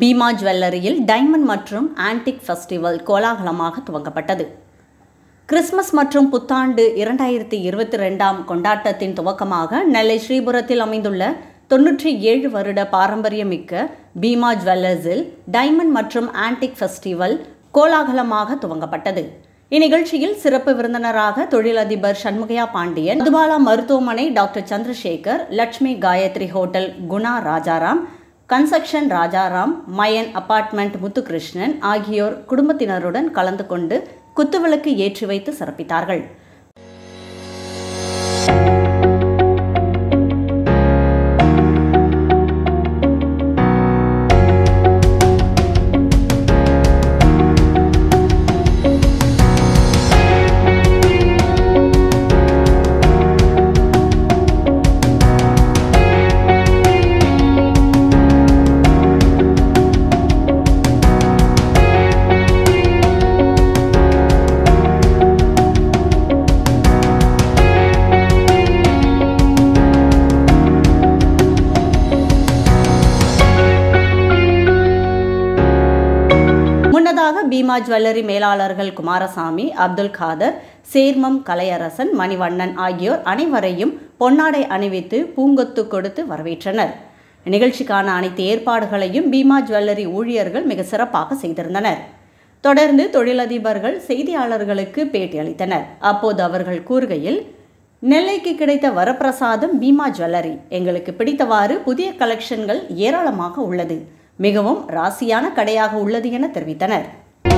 பீமா ஜுவல்லரியில் டைமண்ட் மற்றும் antique festival கோலாகலமாக துவங்கப்பட்டது கிறிஸ்மஸ் மற்றும் புத்தாண்டு இரண்டாயிரத்தி இருபத்தி ரெண்டாம் கொண்டாட்டத்தின் துவக்கமாக நெல்லை ஸ்ரீபுரத்தில் அமைந்துள்ள தொன்னூற்றி ஏழு வருட பாரம்பரியமிக்க பீமா ஜுவல்லர்ஸில் டைமண்ட் மற்றும் ஆன்டிக் ஃபெஸ்டிவல் கோலாகலமாக துவங்கப்பட்டது இந்நிகழ்ச்சியில் சிறப்பு விருந்தினராக தொழிலதிபர் சண்முகையா பாண்டியன் மதுபாலா மருத்துவமனை doctor Chandrasekhar Lakshmi Gayathri hotel Guna Rajaram construction Rajaram Mayan apartment Muthukrishnan ஆகியோர் குடும்பத்தினருடன் கலந்து கொண்டு குத்துவிளக்கு ஏற்றி வைத்து சிறப்பித்தார்கள் முன்னதாக பீமா ஜுவல்லரி மேலாளர்கள் குமாரசாமி அப்துல் காதர் சேர்மம் கலையரசன் மணிவண்ணன் ஆகியோர் அனைவரையும் பொன்னாடை அணிவித்து பூங்கொத்து கொடுத்து வரவேற்றனர் நிகழ்ச்சிக்கான அனைத்து ஏற்பாடுகளையும் பீமா ஜுவல்லரி ஊழியர்கள் மிக சிறப்பாக செய்திருந்தனர் தொடர்ந்து தொழிலதிபர்கள் செய்தியாளர்களுக்கு பேட்டியளித்தனர் அப்போது அவர்கள் கூறுகையில் நெல்லைக்கு கிடைத்த வரப்பிரசாதம் பீமா ஜுவல்லரி எங்களுக்கு பிடித்தவாறு புதிய கலெக்ஷன்கள் ஏராளமாக உள்ளது மிகவும் ராசியான கடையாக உள்ளது என தெரிவித்தனர்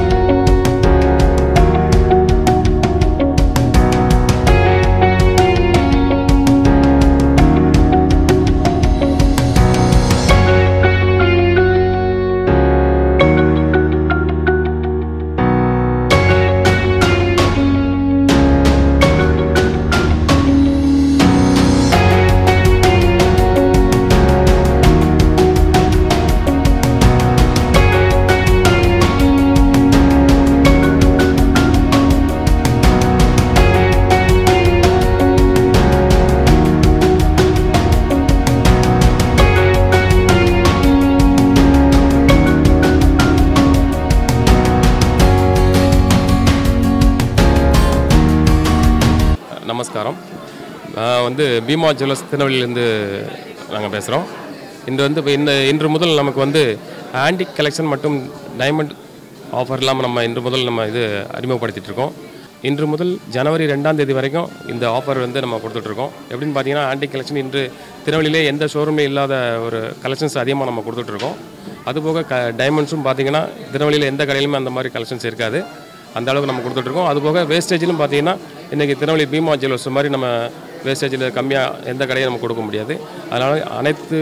நமஸ்காரம் நான் வந்து பீமா ஜுவல்லர்ஸ் திருநெல்வேலியிலேருந்து நாங்கள் பேசுகிறோம் இன்று வந்து இப்போ இந்த இன்று முதல் நமக்கு வந்து ஆன்டிக் கலெக்ஷன் மற்றும் டைமண்ட் ஆஃபர் இல்லாமல் நம்ம இன்று முதல் நம்ம இது அறிமுகப்படுத்திட்டு இருக்கோம் இன்று முதல் ஜனவரி ரெண்டாம் தேதி வரைக்கும் இந்த ஆஃபர் வந்து நம்ம கொடுத்துட்ருக்கோம் எப்படின்னு பார்த்தீங்கன்னா ஆன்டிக் கலெக்ஷன் இன்று திருநெல்வேலியிலே எந்த ஷோரூம்லையும் இல்லாத ஒரு கலெக்ஷன்ஸ் அதிகமாக நம்ம கொடுத்துட்ருக்கோம் அதுபோக க டைமண்ட்ஸும் பார்த்தீங்கன்னா திருநெல்வேலியில் எந்த கடையிலுமே அந்த மாதிரி கலெக்ஷன்ஸ் இருக்காது அந்த அளவுக்கு நம்ம கொடுத்துட்ருக்கோம் அதுபோக வேஸ்டேஜிலும் பார்த்தீங்கன்னா இன்றைக்கி திருநெல்வேலி பீமா ஜுவல்லர்ஸ் மாதிரி நம்ம வேஸ்டேஜில் கம்மியாக எந்த கடையும் நம்ம கொடுக்க முடியாது அதனால் அனைத்து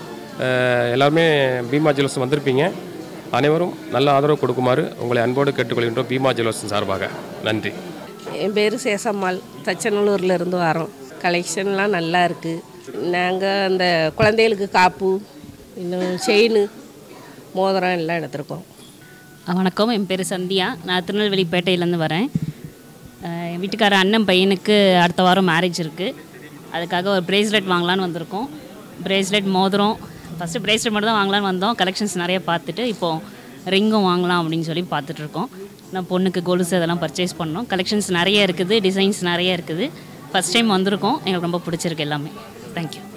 அஹ், எல்லாருமே பீமா ஜுவல்லர்ஸ் வந்திருப்பீங்க அனைவரும் நல்ல ஆதரவு கொடுக்குமாறு உங்களை அன்போடு கேட்டுக்கொள்கின்றோம் பீமா ஜுவல்லர்ஸ் சார்பாக நன்றி என் பேர் சேசம்மாள் தச்சநல்லூர்ல இருந்து வரோம் கலெக்ஷன்லாம் நல்லா இருக்குது நாங்கள் அந்த குழந்தைகளுக்கு காப்பு இன்னும் செயின் மோதிரம் எல்லாம் எடுத்திருக்கோம் வணக்கம் என் பேர் சந்தியா நான் திருநெல்வேலிப்பேட்டையிலேருந்து வரேன் அஹ் என் வீட்டுக்கார அண்ணன் பையனுக்கு அடுத்த வாரம் மேரேஜ் இருக்குது அதுக்காக ஒரு பிரேஸ்லெட் வாங்கலான்னு வந்திருக்கோம் பிரேஸ்லெட் மோதிரம் ஃபஸ்ட்டு பிரேஸ்லெட் மட்டும் தான் வாங்கலான்னு வந்தோம் கலெக்ஷன்ஸ் நிறைய பார்த்துட்டு இப்போது ரிங்கும் வாங்கலாம் அப்படின்னு சொல்லி பார்த்துட்ருக்கோம் நான் பொண்ணுக்கு கொலுசு அதெல்லாம் பர்ச்சேஸ் பண்ணோம் கலெக்ஷன்ஸ் நிறைய இருக்குது டிசைன்ஸ் நிறைய இருக்குது ஃபஸ்ட் டைம் வந்திருக்கோம் எங்களுக்கு ரொம்ப பிடிச்சிருக்கு எல்லாமே தேங்க்யூ